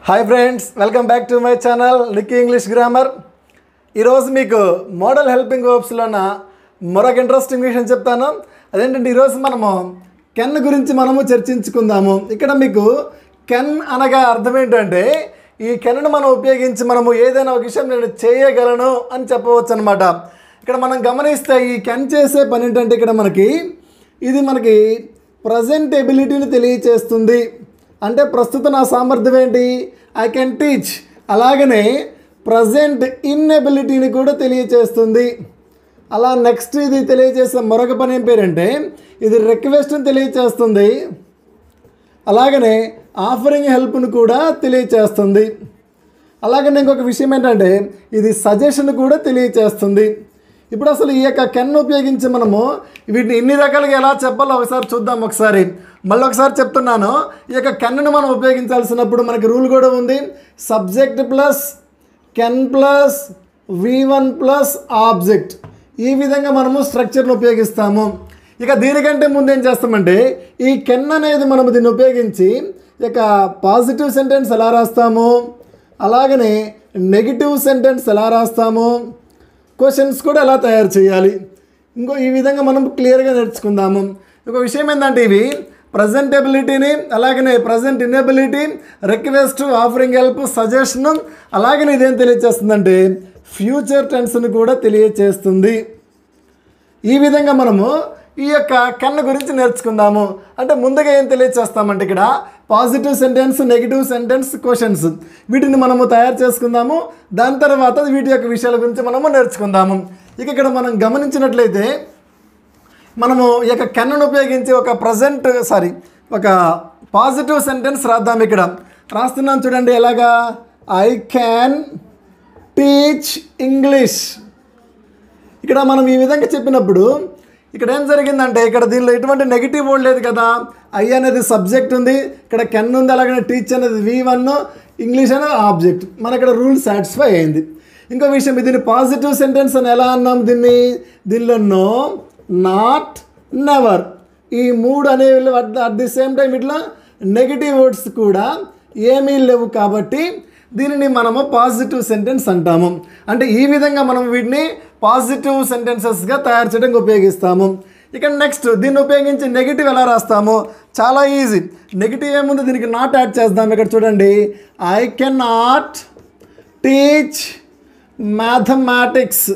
hi friends welcome back to my channel Nikki English grammar ఈరోజు మీకు model helping వర్బ్స్లోన మరొక interesting విషయం చెప్తాను అదేంటంటే ఈరోజు మనము కెన్ గురించి మనము చర్చించుకుందాము ఇక్కడ మీకు కెన్ అనగా అర్థం ఏంటంటే ఈ కెన్ను మనం ఉపయోగించి మనము ఏదైనా ఒక విషయం నేను చేయగలను అని చెప్పవచ్చు అనమాట ఇక్కడ మనం గమనిస్తే ఈ కెన్ చేసే పని ఏంటంటే ఇక్కడ మనకి ఇది మనకి ప్రజెంట్ ఎబిలిటీని తెలియచేస్తుంది అంటే ప్రస్తుత నా సామర్థ్యం ఏంటి ఐ కెన్ టీచ్ అలాగనే ప్రజెంట్ ఇన్ఎబిలిటీని కూడా తెలియచేస్తుంది అలా నెక్స్ట్ ఇది తెలియజేసే మరొక పని ఏం పేరంటే ఇది రిక్వెస్ట్ని తెలియచేస్తుంది అలాగనే ఆఫరింగ్ హెల్ప్ను కూడా తెలియచేస్తుంది అలాగనే ఇంకొక విషయం ఏంటంటే ఇది సజెషన్ కూడా తెలియచేస్తుంది ఇప్పుడు అసలు ఈ యొక్క కెన్ ఉపయోగించి మనము వీటిని ఎన్ని రకాలుగా ఎలా చెప్పాలో ఒకసారి చూద్దాం ఒకసారి మళ్ళీ ఒకసారి చెప్తున్నాను ఈ యొక్క కెన్ను మనం ఉపయోగించాల్సినప్పుడు మనకి రూల్ కూడా ఉంది subject plus can plus V one plus object ఈ విధంగా మనము స్ట్రక్చర్ను ఉపయోగిస్తాము ఇక దీనికంటే ముందు ఏం చేస్తామంటే ఈ కెన్ అనేది మనము దీన్ని ఉపయోగించి ఇక పాజిటివ్ సెంటెన్స్ ఎలా రాస్తాము అలాగనే నెగిటివ్ సెంటెన్స్ ఎలా రాస్తాము క్వశ్చన్స్ కూడా ఎలా తయారు చేయాలి ఇంకో ఈ విధంగా మనం క్లియర్గా నేర్చుకుందాము ఒక విషయం ఏంటంటే ఇవి ప్రజెంట్ ఎబిలిటీని అలాగనే present inability request offering help suggestion అలాగనే ఇదేం తెలియచేస్తుందంటే ఫ్యూచర్ టెన్స్ని కూడా తెలియచేస్తుంది ఈ విధంగా మనము ఈ యొక్క కన్న గురించి నేర్చుకుందాము అంటే ముందుగా ఏం తెలియచేస్తామంటే ఇక్కడ positive sentence negative sentence questions వీటిని మనము తయారు చేసుకుందాము దాని తర్వాత వీటి యొక్క విషయాల గురించి మనము నేర్చుకుందాము ఇక ఇక్కడ మనం గమనించినట్లయితే మనము ఈ యొక్క కెన్ను ఉపయోగించి ఒక ప్రజెంట్ సారీ ఒక పాజిటివ్ సెంటెన్స్ రాద్దాం ఇక్కడ రాస్తున్నాం చూడండి ఎలాగా ఐ క్యాన్ టీచ్ ఇంగ్లీష్ ఇక్కడ మనం ఈ విధంగా చెప్పినప్పుడు ఇక్కడ ఏం జరిగిందంటే ఇక్కడ దీనిలో ఎటువంటి నెగిటివ్ వర్డ్ లేదు కదా ఐ అనేది సబ్జెక్ట్ ఉంది ఇక్కడ కెన్ ఉంది అలాగే టీచ్ అనేది వి వన్ ఇంగ్లీష్ అనేది ఆబ్జెక్ట్ మన ఇక్కడ రూల్ సాటిస్ఫై అయింది ఇంకో విషయం దీన్ని పాజిటివ్ సెంటెన్స్ అని ఎలా అన్నాం దీన్ని దీనిలో నో నాట్ నెవర్ ఈ మూడు అనేవి అట్ ది సేమ్ టైం ఇట్లా నెగిటివ్ వర్డ్స్ కూడా ఏమీ లేవు కాబట్టి దీనిని మనము పాజిటివ్ సెంటెన్స్ అంటాము అంటే ఈ విధంగా మనం వీటిని పాజిటివ్ సెంటెన్సెస్గా తయారు చేయడానికి ఉపయోగిస్తాము ఇక నెక్స్ట్ దీన్ని ఉపయోగించి నెగిటివ్ ఎలా రాస్తాము చాలా ఈజీ నెగిటివ్ ఏముంది దీనికి నాట్ యాడ్ చేద్దాం ఇక్కడ చూడండి I can not teach mathematics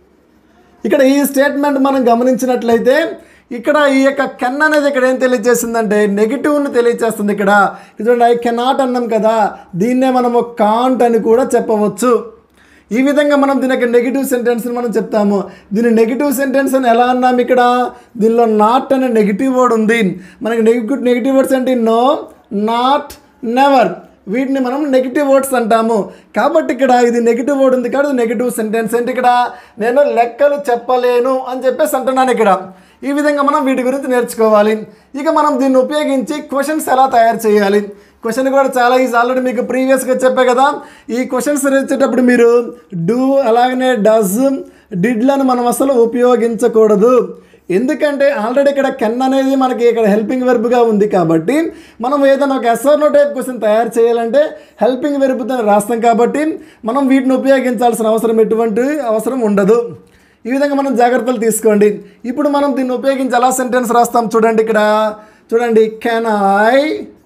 ఇక్కడ ఈ స్టేట్మెంట్ మనం గమనించినట్లయితే ఇక్కడ ఈ యొక్క కెన్ అనేది ఇక్కడ ఏం తెలియజేస్తుందంటే నెగిటివ్ని తెలియజేస్తుంది ఇక్కడ చూడండి ఐ కెనాట్ అన్నాం కదా దీన్నే మనము కాంట్ అని కూడా చెప్పవచ్చు ఈ విధంగా మనం దీని యొక్క నెగిటివ్ సెంటెన్స్ని మనం చెప్తాము దీని నెగిటివ్ సెంటెన్స్ అని ఎలా అన్నాం ఇక్కడ దీనిలో నాట్ అనే నెగిటివ్ వర్డ్ ఉంది మనకి నెగిటివ్ నెగిటివ్ వర్డ్స్ అంటే నో నాట్ నెవర్ వీటిని మనం నెగిటివ్ వర్డ్స్ అంటాము కాబట్టి ఇక్కడ ఇది నెగిటివ్ వర్డ్ ఉంది కాబట్టి నెగిటివ్ సెంటెన్స్ ఏంటి ఇక్కడ నేను లెక్కలు చెప్పలేను అని చెప్పేసి అంటున్నాను ఇక్కడ ఈ విధంగా మనం వీటి గురించి నేర్చుకోవాలి ఇక మనం దీన్ని ఉపయోగించి క్వశ్చన్స్ ఎలా తయారు చేయాలి క్వశ్చన్ కూడా చాలా ఈజీ ఆల్రెడీ మీకు ప్రీవియస్గా చెప్పే కదా ఈ క్వశ్చన్స్ వచ్చేటప్పుడు మీరు డూ అలాగనే డస్ డిడ్లను మనం అసలు ఉపయోగించకూడదు ఎందుకంటే ఆల్రెడీ ఇక్కడ కెన్ అనేది మనకి ఇక్కడ హెల్పింగ్ వెర్బ్గా ఉంది కాబట్టి మనం ఏదైనా ఒక ఎస్ఆర్నో టైప్ క్వశ్చన్ తయారు చేయాలంటే హెల్పింగ్ వెర్బ్తో రాస్తాం కాబట్టి మనం వీటిని ఉపయోగించాల్సిన అవసరం ఎటువంటి అవసరం ఉండదు ఈ విధంగా మనం జాగ్రత్తలు తీసుకోండి ఇప్పుడు మనం దీన్ని ఉపయోగించి ఎలా సెంటెన్స్ రాస్తాం చూడండి ఇక్కడ చూడండి కెన్ ఐ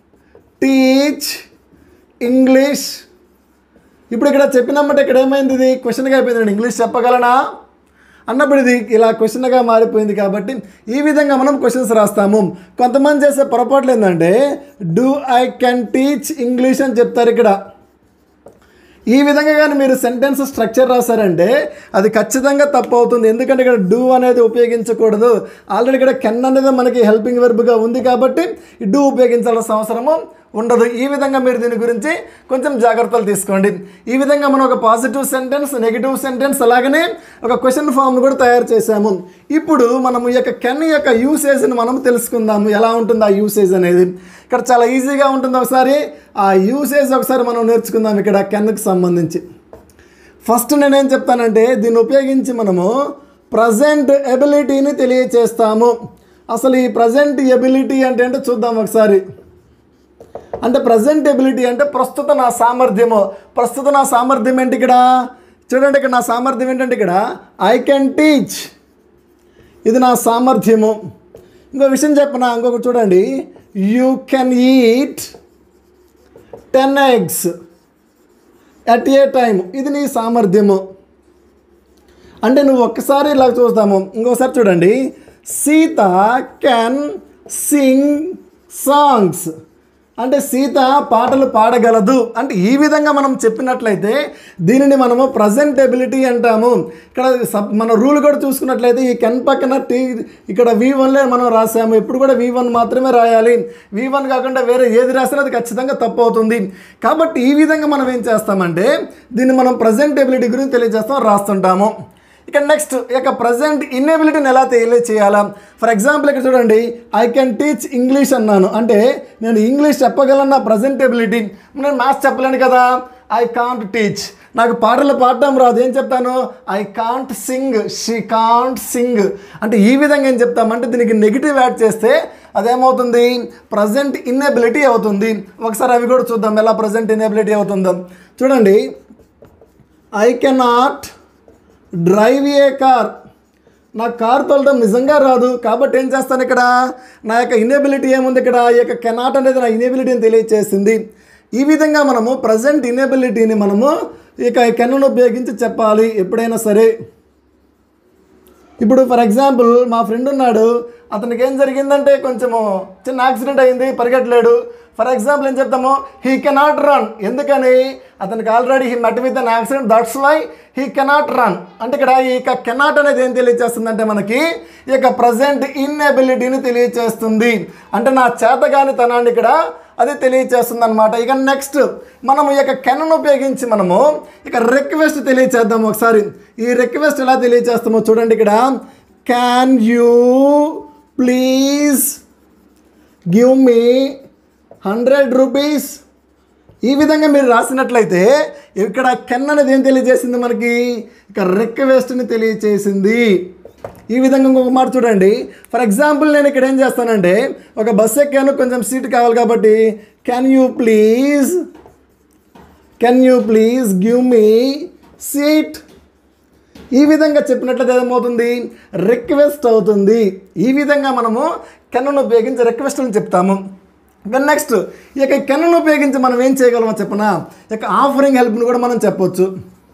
టీచ్ ఇంగ్లీష్ ఇప్పుడు ఇక్కడ చెప్పినామంటే ఇక్కడ ఏమైంది ఇది క్వశ్చన్గా అయిపోయింది ఇంగ్లీష్ చెప్పగలనా అన్నప్పుడు ఇది ఇలా క్వశ్చన్గా మారిపోయింది కాబట్టి ఈ విధంగా మనం క్వశ్చన్స్ రాస్తాము కొంతమంది చేసే పొరపాట్లు ఏంటంటే do I can teach English అని చెప్తారు ఇక్కడ ఈ విధంగా కానీ మీరు సెంటెన్స్ స్ట్రక్చర్ రాశారంటే అది ఖచ్చితంగా తప్పు అవుతుంది ఎందుకంటే ఇక్కడ డూ అనేది ఉపయోగించకూడదు ఆల్రెడీ ఇక్కడ కెన్ అనేది మనకి హెల్పింగ్ వెర్బ్గా ఉంది కాబట్టి ఈ డూ ఉపయోగించాల్సిన అవసరము ఉండదు ఈ విధంగా మీరు దీని గురించి కొంచెం జాగ్రత్తలు తీసుకోండి ఈ విధంగా మనం ఒక పాజిటివ్ సెంటెన్స్ నెగిటివ్ సెంటెన్స్ అలాగనే ఒక క్వశ్చన్ ఫామ్ కూడా తయారు చేసాము ఇప్పుడు మనము ఈ యొక్క కెన్ యొక్క యూసేజ్ని మనం తెలుసుకుందాము ఎలా ఉంటుంది ఆ యూసేజ్ అనేది ఇక్కడ చాలా ఈజీగా ఉంటుంది ఒకసారి ఆ యూసేజ్ ఒకసారి మనం నేర్చుకుందాం ఇక్కడ కెన్కి సంబంధించి ఫస్ట్ నేనేం చెప్తానంటే దీన్ని ఉపయోగించి మనము ప్రజెంట్ ఎబిలిటీని తెలియచేస్తాము అసలు ఈ ప్రజెంట్ ఎబిలిటీ అంటే ఏంటో చూద్దాం ఒకసారి అంటే ప్రజెంట్ ఎబిలిటీ అంటే ప్రస్తుత నా సామర్థ్యము ప్రస్తుత నా సామర్థ్యం ఏంటి ఇక్కడ చూడండి ఇక్కడ నా సామర్థ్యం ఏంటంటే ఇక్కడ ఐ కెన్ టీచ్ ఇది నా సామర్థ్యము ఇంకో విషయం చెప్పనా ఇంకొక చూడండి you can eat ten eggs at a time ఇది నీ సామర్థ్యము అంటే నువ్వు ఒక్కసారి ఇలా చూస్తాము ఇంకోసారి చూడండి సీత కెన్ సింగ్ సాంగ్స్ అంటే సీత పాటలు పాడగలదు అంటే ఈ విధంగా మనం చెప్పినట్లయితే దీనిని మనము ప్రజెంట్ ఎబిలిటీ అంటాము ఇక్కడ సబ్ మన రూల్ కూడా చూసుకున్నట్లయితే ఈ కెన్ పక్కన టీ ఇక్కడ వి వన్లే మనం రాసాము ఇప్పుడు కూడా వి వన్ మాత్రమే రాయాలి వి వన్ కాకుండా వేరే ఏది రాసినా అది ఖచ్చితంగా తప్పు అవుతుంది కాబట్టి ఈ విధంగా మనం ఏం చేస్తామంటే దీన్ని మనం ప్రజెంట్ ఎబిలిటీ గురించి తెలియజేస్తాం రాస్తుంటాము ఇక నెక్స్ట్ ఇక ప్రజెంట్ ఇన్ఎబిలిటీని ఎలా తెలియచేయాలా ఫర్ ఎగ్జాంపుల్ ఇక్కడ చూడండి ఐ కెన్ టీచ్ ఇంగ్లీష్ అన్నాను అంటే నేను ఇంగ్లీష్ చెప్పగలను నా ప్రజెంట్ ఎబిలిటీ నేను మ్యాథ్స్ చెప్పలేను కదా ఐ కాంట్ టీచ్ నాకు పాటలు పాడటం రాదు ఏం చెప్తాను I can't sing she can't sing అంటే ఈ విధంగా ఏం చెప్తామంటే దీనికి నెగిటివ్ యాడ్ చేస్తే అదేమవుతుంది ప్రజెంట్ ఇన్ఎబిలిటీ అవుతుంది ఒకసారి అవి కూడా చూద్దాం ఎలా ప్రజెంట్ ఇన్ఎబిలిటీ అవుతుందో చూడండి I cannot drive a car నాకు కార్ తోలడం నిజంగా రాదు కాబట్టి ఏం చేస్తాను ఇక్కడ నా యొక్క ఇనేబిలిటీ ఏముంది ఇక్కడ ఈ యొక్క కెనాట్ అనేది నా ఇనేబిలిటీని తెలియచేసింది ఈ విధంగా మనము ప్రజెంట్ ఇనేబిలిటీని మనము ఇక కెన్ను ఉపయోగించి చెప్పాలి ఎప్పుడైనా సరే ఇప్పుడు ఫర్ ఎగ్జాంపుల్ మా ఫ్రెండ్ ఉన్నాడు అతనికి ఏం జరిగిందంటే కొంచెము చిన్న యాక్సిడెంట్ అయింది పరిగెట్టలేడు ఫర్ ఎగ్జాంపుల్ ఏం చెప్తాము హీ కెనాట్ రన్ ఎందుకని అతనికి already he met with an accident that's why he cannot run అంటే ఇక్కడ ఈ యొక్క కెనాట్ అనేది ఏం తెలియజేస్తుందంటే మనకి ఈ యొక్క ప్రజెంట్ ఇన్ఎబిలిటీని తెలియజేస్తుంది అంటే నా చేతగాని తనాన్ని ఇక్కడ అది తెలియచేస్తుంది అనమాట ఇక నెక్స్ట్ మనం ఈ యొక్క కెన్ను ఉపయోగించి మనము ఇక రిక్వెస్ట్ తెలియచేద్దాం ఒకసారి ఈ రిక్వెస్ట్ ఎలా తెలియచేస్తామో చూడండి ఇక్కడ can you please give me hundred rupees ఈ విధంగా మీరు రాసినట్లయితే ఇక్కడ కెన్ అనేది ఏం తెలియజేసింది మనకి ఇక రిక్వెస్ట్ని తెలియచేసింది ఈ విధంగా ఇంకొక మాట చూడండి ఫర్ ఎగ్జాంపుల్ నేను ఇక్కడ ఏం చేస్తానంటే ఒక బస్ ఎక్కాను కొంచెం సీట్ కావాలి కాబట్టి can you please can you please give me seat ఈ విధంగా చెప్పినట్లయితే ఏమవుతుంది రిక్వెస్ట్ అవుతుంది ఈ విధంగా మనము కెన్ను ఉపయోగించి రిక్వెస్ట్ అని చెప్తాము దెన్ నెక్స్ట్ ఈ యొక్క కెన్ను ఉపయోగించి మనం ఏం చేయగలమో చెప్పనా ఈ యొక్క ఆఫరింగ్ హెల్ప్ని కూడా మనం చెప్పొచ్చు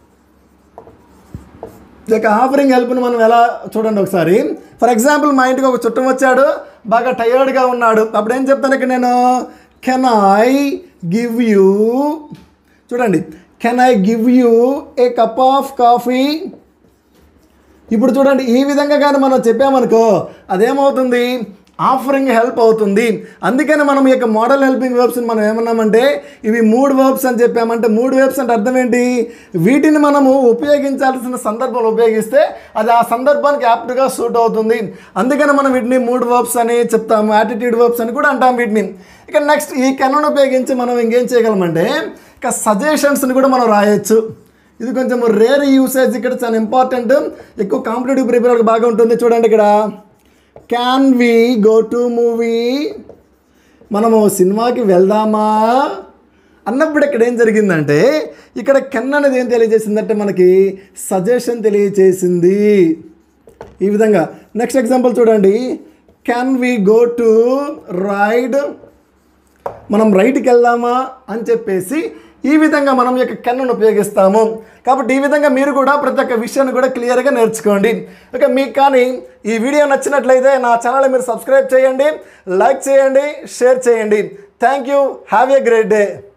ఈ యొక్క ఆఫరింగ్ హెల్ప్ని మనం ఎలా చూడండి ఒకసారి ఫర్ ఎగ్జాంపుల్ మా ఇంటికి ఒక చుట్టం వచ్చాడు బాగా టయర్డ్గా ఉన్నాడు అప్పుడు ఏం చెప్తాను ఇక్కడ నేను కెన్ ఐ గివ్ యూ చూడండి can I give you a cup of coffee ఇప్పుడు చూడండి ఈ విధంగా కానీ మనం చెప్పామనుకో అదేమవుతుంది ఆఫరింగ్ హెల్ప్ అవుతుంది అందుకని మనం ఈ యొక్క మోడల్ హెల్పింగ్ వర్బ్స్ని మనం ఏమన్నామంటే ఇవి మూడు వర్బ్స్ అని చెప్పామంటే మూడు వర్బ్స్ అంటే అర్థం ఏంటి వీటిని మనము ఉపయోగించాల్సిన సందర్భంలో ఉపయోగిస్తే అది ఆ సందర్భానికి యాప్ట్గా సూట్ అవుతుంది అందుకని మనం వీటిని మూడు వర్బ్స్ అని చెప్తాము యాటిట్యూడ్ వర్బ్స్ అని కూడా అంటాం వీటిని ఇక నెక్స్ట్ ఈ కెన్ను ఉపయోగించి మనం ఇంకేం చేయగలమంటే ఇక సజెషన్స్ని కూడా మనం రాయొచ్చు ఇది కొంచెం రేర్ యూసేజ్ ఇక్కడ చాలా ఇంపార్టెంట్ ఎక్కువ కాంపిటేటివ్ ప్రిపేర్ బాగా ఉంటుంది చూడండి ఇక్కడ can we go to movie మనము సినిమాకి వెళ్దామా అన్నప్పుడు ఇక్కడ ఏం జరిగిందంటే ఇక్కడ కెన్ అనేది ఏం తెలియజేసిందంటే మనకి సజెషన్ తెలియజేసింది ఈ విధంగా నెక్స్ట్ ఎగ్జాంపుల్ చూడండి can we go to ride మనం రైట్కి వెళ్దామా అని చెప్పేసి ఈ విధంగా మనం ఈ యొక్క కెన్నును ఉపయోగిస్తాము కాబట్టి ఈ విధంగా మీరు కూడా ప్రతి ఒక్క విషయాన్ని కూడా క్లియర్గా నేర్చుకోండి ఓకే మీకు కానీ ఈ వీడియో నచ్చినట్లయితే నా ఛానల్ మీరు సబ్స్క్రైబ్ చేయండి లైక్ చేయండి షేర్ చేయండి thank you have a great day